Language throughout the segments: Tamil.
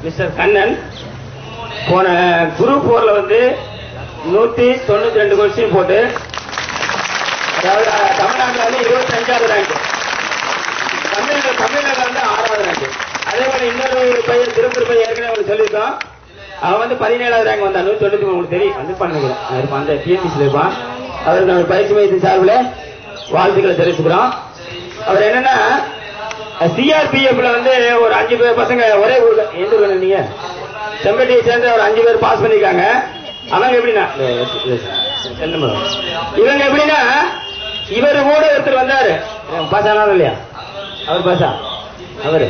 மிஸ்டர் கண்ணன் போன குரூப் போர்ல வந்து நூத்தி தொண்ணூத்தி ரெண்டு கொஸ்டின் போட்டு அதாவது அஹ், தமிழ்நாட்டுல வந்து இருபத்தி அஞ்சாவது ரேங்க் தமிழ்நாடு தமிழ்நாட்டுல வந்து ஆறாவது ரேங்க் அதே போல இன்னொரு பையன் திருப்பூர் பையன் ஏற்கனவே உங்களுக்கு சொல்லியிருக்கோம் அவன் வந்து பதினேழாவது ரேங்க் வந்தான் நூத்தி தொண்ணூத்தி மூணு உங்களுக்கு தெரியும் வந்து பண்ணுகிறேன் இருப்பான் அந்த பிஎன்பிசில இருப்பான் அவருக்கு நம்ம பயிற்சி மையத்தின் சார்பில் வாழ்த்துக்களை தெரிவிச்சுக்கிறோம் அவர் என்னன்னா சிஆர்பிஎஃப்ல வந்து ஒரு அஞ்சு பேர் பசங்க ஒரே ஊர்ல எந்த ஊர்ல நீங்க செம்பட்டியை சேர்ந்து ஒரு அஞ்சு பேர் பாஸ் பண்ணிருக்காங்க அவங்க எப்படின்னா செல்லமரம். இவங்க எப்படின்னா இவர் கூட ஒருத்தர் வந்தாரு பாஸ் ஆனாலும் இல்லையா அவர் பாஸா அவரு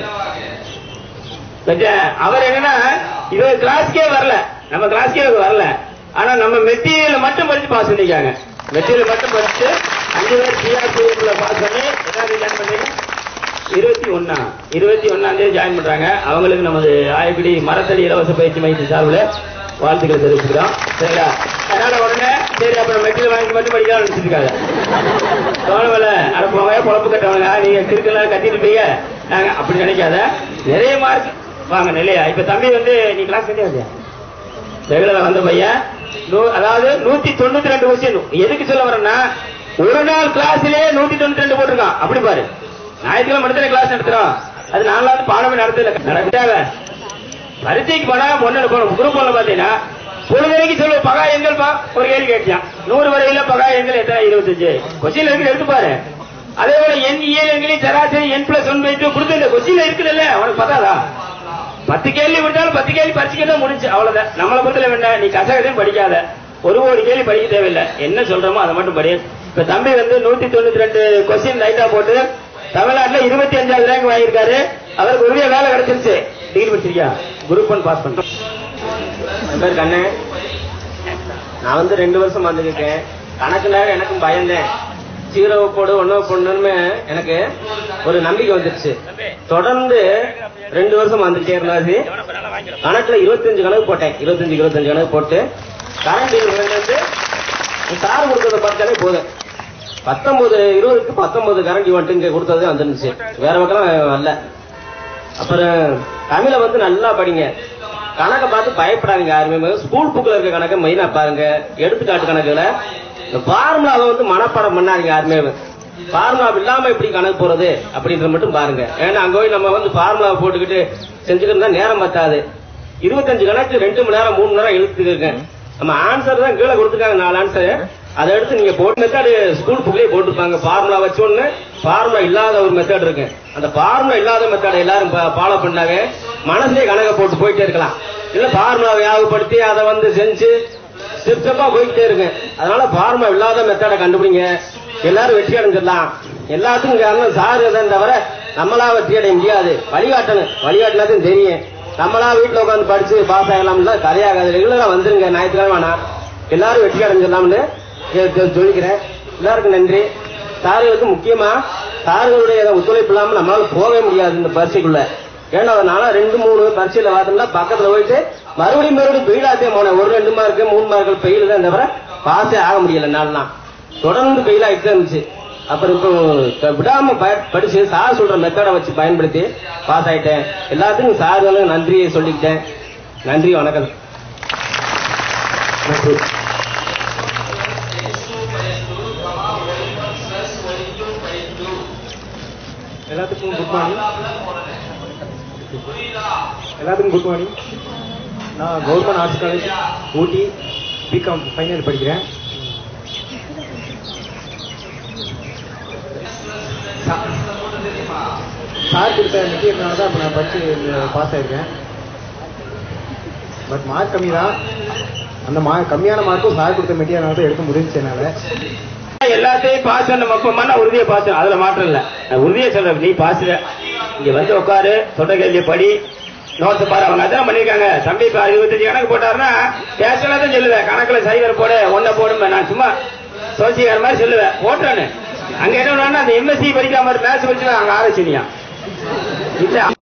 பட் அவர் என்னன்னா இவர் கிளாஸ்க்கே வரல நம்ம கிளாஸ்க்கே இவர் வரல ஆனா நம்ம மெட்டீரியல் மட்டும் படிச்சு பாஸ் பண்ணிருக்காங்க மெட்டீரியல் மட்டும் படிச்சு அஞ்சு பேர் சிஆர்பிஎஃப்ல பாஸ் பண்ணி என்ன ஜாயின் பண்றீங்க இருபத்தி ஒன்னா இருபத்தி ஒன்னாம் தேதி ஜாயின் பண்றாங்க அவங்களுக்கு நமது ஆயக்குடி மரத்தடி இலவச பயிற்சி மையத்தின் சார்பில் வாழ்த்துக்களை தெரிவிச்சுக்கிறோம் சரிங்களா அதனால உடனே சரி அப்புறம் மெட்டீரியல் வாங்கி மட்டும் படிக்கலாம் நினைச்சிருக்காங்க தோணவில்ல அனுப்புவாங்க பொழப்பு கட்டவங்க நீங்க கிறுக்கெல்லாம் கத்திட்டு இருப்பீங்க நாங்க அப்படி நினைக்காத நிறைய மார்க் வாங்க நிலையா இப்ப தம்பி வந்து நீ கிளாஸ் கட்டியா இல்லையா ரெகுலரா வந்த பையன் நூ- அதாவது நூத்தி தொண்ணூத்தி ரெண்டு கொஸ்டின் எதுக்கு சொல்ல வரேன்னா ஒரு நாள் கிளாஸ்லயே நூத்தி தொண்ணூத்தி ரெண்டு போட்டிருக்கான் அப்படி பாரு ஞாயிற்றுக்கிழமை மட்டும் கிளாஸ் நடத்துறோம் அது நாலாவது பாடமே நடத்தல நடக்காத பரீட்சைக்கு போனா ஒண்ணு போகணும் குரூப் ஒண்ணு பாத்தீங்கன்னா பொழுதுனைக்கு சொல்லுவ பகா எண்கள் பா ஒரு கேள்வி கேட்டான் நூறு வரையில பகா எண்கள் எத்தனை இருபத்தஞ்சு கொஸ்டின் இருக்கு எடுத்து பாரு அதே போல என் இயல் எண்களின் சராசரி n plus one by two கொடுத்து இந்த கொஸ்டின் இருக்குதுல்ல உனக்கு பத்தாதா பத்து கேள்வி விட்டாலும் பத்து கேள்வி பரிசுக்கு தான் முடிஞ்சு அவ்வளவுதான் நம்மளை பொறுத்தல வேண்டாம் நீ கசகதையும் படிக்காத ஒரு ஒரு கேள்வி படிக்க தேவையில்லை என்ன சொல்றோமோ அதை மட்டும் படி இப்ப தம்பி வந்து நூத்தி தொண்ணூத்தி ரெண்டு கொஸ்டின் லைட்டா போட்டு தமிழ்நாட்டுல இருபத்தி அஞ்சாவது ரேங்க் வாங்கியிருக்காரு அவருக்கு உரிய வேலை கிடைச்சிருச்சு டிகிரி படிச்சிருக்கியா குரூப் ஒன் பாஸ் பண்ணிட்டோம் என் பேர் கண்ணு நான் வந்து ரெண்டு வருஷம் வந்துருக்கேன் கணக்குல எனக்கும் பயந்தேன் ஜீரோ போடு ஒன்னோ போடணும்னு எனக்கு ஒரு நம்பிக்கை வந்துருச்சு தொடர்ந்து ரெண்டு வருஷம் வந்துட்டே இருந்தாச்சு கணக்குல இருபத்தஞ்சு கணக்கு போட்டேன் இருபத்தஞ்சு இருபத்தஞ்சு கணக்கு போட்டு கரண்ட் வந்து சார் கொடுத்ததை பார்த்தாலே போதும் பத்தொன்பது இருபதுக்கு பத்தொன்பது கரண்ட் வந்துட்டு இங்க கொடுத்ததே வந்துருந்துச்சு வேற பக்கம் வரல அப்புறம் தமிழை வந்து நல்லா படிங்க கணக்கை பார்த்து பயப்படாதீங்க யாருமே ஸ்கூல் புக்ல இருக்க கணக்கை மெயினா பாருங்க எடுத்துக்காட்டு கணக்குல இந்த ஃபார்முலாவை வந்து மனப்பாடம் பண்ணாதீங்க யாருமே ஃபார்முலா இல்லாம எப்படி கணக்கு போறது அப்படின்ற மட்டும் பாருங்க ஏன்னா அங்க போய் நம்ம வந்து ஃபார்முலாவை போட்டுக்கிட்டு செஞ்சுக்கிட்டு இருந்தா நேரம் பத்தாது இருபத்தஞ்சு கணக்கு ரெண்டு மணி நேரம் மூணு மணி நேரம் எழுத்துக்கங்க நம்ம ஆன்சர் தான் கீழே கொடுத்துருக்காங்க நாலு ஆன்சர் அதை எடுத்து நீங்க போட்டு மெத்தட் ஸ்கூல் புக்லயே போட்டிருப்பாங்க ஃபார்முலா வச்ச ஒண்ணு ஃபார்முலா இல்லாத ஒரு மெத்தட் இருக்கு அந்த ஃபார்முலா இல்லாத மெத்தட் எல்லாரும் ஃபாலோ பண்ணாவே மனசுலயே கணக்க போட்டு போயிட்டே இருக்கலாம் இல்ல ஃபார்முலாவை ஞாபகப்படுத்தி அதை வந்து செஞ்சு ஸ்டெப் ஸ்டெப்பா போயிட்டே இருக்கு அதனால ஃபார்முலா இல்லாத மெத்தடை கண்டுபிடிங்க எல்லாரும் வெற்றி அடைஞ்சிடலாம் எல்லாத்துக்கும் காரணம் சாரு தான் தவிர நம்மளா வெற்றி அடைய முடியாது வழிகாட்டணும் வழிகாட்டினாதான் தெரியும் நம்மளா வீட்டுல உட்காந்து படிச்சு பாஸ் ஆகலாம்ல கதையாகாது ரெகுலரா வந்துருங்க ஞாயிற்றுக்கிழமை வேணாம் எல்லாரும் வெற்றி அடைஞ்சிடலாம்னு கே- கே- சொல்லிக்கிறேன் எல்லாருக்கும் நன்றி சார்களுக்கு முக்கியமா சார்களுடைய ஒத்துழைப்பு இல்லாம நம்மளால போகவே முடியாது இந்த பரீட்சைக்குள்ள ஏன்னா அதனால ரெண்டு மூணு பரீட்சையில பார்த்தோம்னா பக்கத்துல போயிட்டு மறுபடியும் மறுபடியும் பெயிலாத்தே போனேன் ஒரு ரெண்டு மார்க்கு மூணு மார்க்கு பெயில் தான் தவிர பாஸே ஆக முடியல நாலாம் தொடர்ந்து பெயில் ஆகிட்டு தான் இருந்துச்சு அப்புறம் இப்போ க- விடாம ப- படிச்சு சார் சொல்ற மெத்தடை வச்சு பயன்படுத்தி பாஸ் ஆயிட்டேன் எல்லாத்துக்கும் சார்களும் நன்றியை சொல்லிக்கிட்டேன் நன்றி வணக்கம் நன்றி எல்லாத்துக்கும் குட் மார்னிங் எல்லாத்துக்கும் குட் மார்னிங் நான் government arts college Ooty BCom final படிக்கிறேன் சா- சார் கொடுத்த மெட்டீரியல்னால தான் இப்போ நான் படித்து பாஸ் ஆயிருக்கேன் பட் மார்க் கம்மி தான் அந்த மார்க் கம்மியான மார்க்கும் சார் கொடுத்த மெட்டீரியல்னால தான் எடுக்க முடிஞ்சுச்சு என்னால் எல்லாத்தையும் பாஸ் பண்ண மப்பமான உறுதியை பாஸ் அதுல மாற்றம் இல்ல நான் உறுதியை சொல்றேன் நீ பாஸ் இங்க வந்து உட்காரு சொல்ற கேள்வியை படி நோட்ஸ் பாரு அவங்க அதான் பண்ணிருக்காங்க தம்பி இப்ப இருபத்தஞ்சு கணக்கு போட்டாருன்னா கேஷுவலா தான் சொல்லுவேன் கணக்குல சைவர் போடு ஒன்ன போடுமே நான் சும்மா சோசியக்கார மாதிரி சொல்லுவேன் போட்டானு அங்க என்ன அந்த எம்எஸ்சி படிக்காம மேத்ஸ் படிச்சு அங்க ஆரம்பிச்சினியா இல்ல